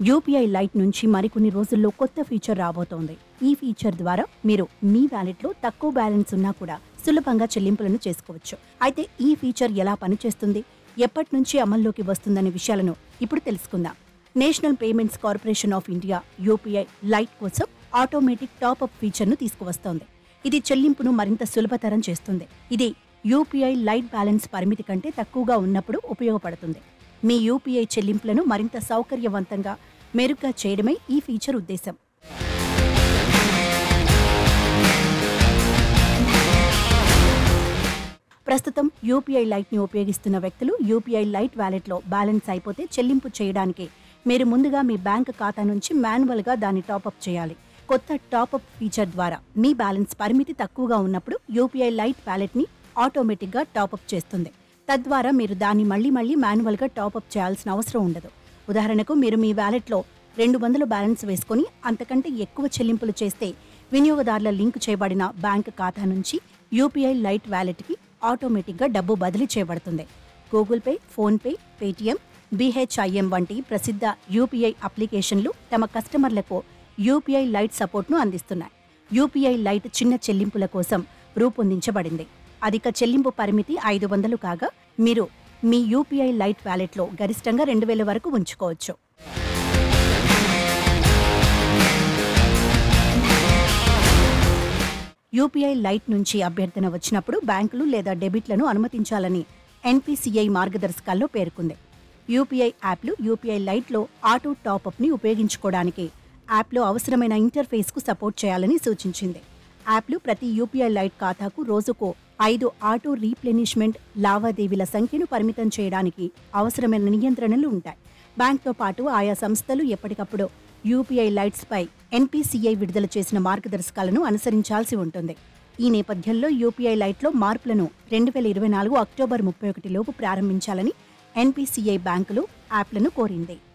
UPI light నుంచి మరికొన్ని రోజుల్లో కొత్త ఫీచర్ రాబోతోంది ఈ ఫీచర్ ద్వారా మీరు మీ వ్యాలెట్లో తక్కువ బ్యాలెన్స్ ఉన్నా కూడా సులభంగా చెల్లింపులను చేసుకోవచ్చు అయితే ఈ ఫీచర్ ఎలా పనిచేస్తుంది ఎప్పటి నుంచి అమల్లోకి వస్తుందనే విషయాలను ఇప్పుడు తెలుసుకుందాం national payments corporation of India UPI lite కోసం ఆటోమేటిక్ టాప్అప్ ఫీచర్ను తీసుకువస్తోంది ఇది చెల్లింపును మరింత సులభతరం చేస్తుంది ఇది యూపీఐ లైట్ బ్యాలెన్స్ పరిమితి కంటే తక్కువగా ఉన్నప్పుడు ఉపయోగపడుతుంది మీ యూపీఐ చెల్లింపులను మరింత సౌకర్యవంతంగా మెరుగ్గా చేయడమే ఈ ఫీచర్ ఉద్దేశం ప్రస్తుతం యూపీఐ లైట్ని ఉపయోగిస్తున్న వ్యక్తులు యూపీఐ లైట్ వ్యాలెట్లో బ్యాలెన్స్ అయిపోతే చెల్లింపు చేయడానికి మీరు ముందుగా మీ బ్యాంక్ ఖాతా నుంచి మాన్యువల్గా దాన్ని టాపప్ చేయాలి కొత్త టాపప్ ఫీచర్ ద్వారా మీ బ్యాలెన్స్ పరిమితి తక్కువగా ఉన్నప్పుడు యూపీఐ లైట్ వ్యాలెట్ని ఆటోమేటిక్గా టాపప్ చేస్తుంది తద్వారా మీరు దాన్ని మళ్ళీ మళ్ళీ మాన్యువల్గా టాపప్ చేయాల్సిన అవసరం ఉండదు ఉదాహరణకు మీరు మీ వ్యాలెట్లో రెండు వందలు బ్యాలెన్స్ వేసుకొని అంతకంటే ఎక్కువ చెల్లింపులు చేస్తే వినియోగదారుల లింక్ చేయబడిన బ్యాంక్ ఖాతా నుంచి యూపీఐ లైట్ వ్యాలెట్కి ఆటోమేటిక్గా డబ్బు బదిలీ చేయబడుతుంది Google Pay PhonePe Paytm BHIM వంటి ప్రసిద్ధ యూపీఐ అప్లికేషన్లు తమ కస్టమర్లకు యూపీఐ లైట్ సపోర్ట్ను అందిస్తున్నాయి యూపీఐ లైట్ చిన్న చెల్లింపుల కోసం రూపొందించబడింది అధిక చెల్లింపు పరిమితి ఐదు వందలు కాగా మీరు మీ యూపీఐ లైట్ వ్యాలెట్లో గరిష్టంగా రెండు వేల వరకు ఉంచుకోవచ్చు యూపీఐ లైట్ నుంచి అభ్యర్థన వచ్చినప్పుడు బ్యాంకులు లేదా డెబిట్లను అనుమతించాలని ఎన్పిసిఐ మార్గదర్శకాల్లో పేర్కొంది యూపీఐ యాప్లు యూపీఐ లైట్లో ఆటో టాప్అప్ని ఉపయోగించుకోవడానికి యాప్లో అవసరమైన ఇంటర్ఫేస్కు సపోర్ట్ చేయాలని సూచించింది యాప్లు ప్రతి యూపీఐ లైట్ ఖాతాకు రోజుకు ఐదు ఆటో రీప్లెనిష్మెంట్ లావాదేవీల సంఖ్యను పరిమితం చేయడానికి అవసరమైన నియంత్రణలు ఉంటాయి బ్యాంక్తో పాటు ఆయా సంస్థలు ఎప్పటికప్పుడు యూపీఐ లైట్స్పై ఎన్పిసిఐ విడుదల చేసిన మార్గదర్శకాలను అనుసరించాల్సి ఉంటుంది ఈ నేపథ్యంలో యూపీఐ లైట్లో మార్పులను రెండు వేల ఇరవై నాలుగు అక్టోబర్ ముప్పై ఒకటి లోపు ప్రారంభించాలని ఎన్పిసిఐ బ్యాంకులు యాప్లను కోరింది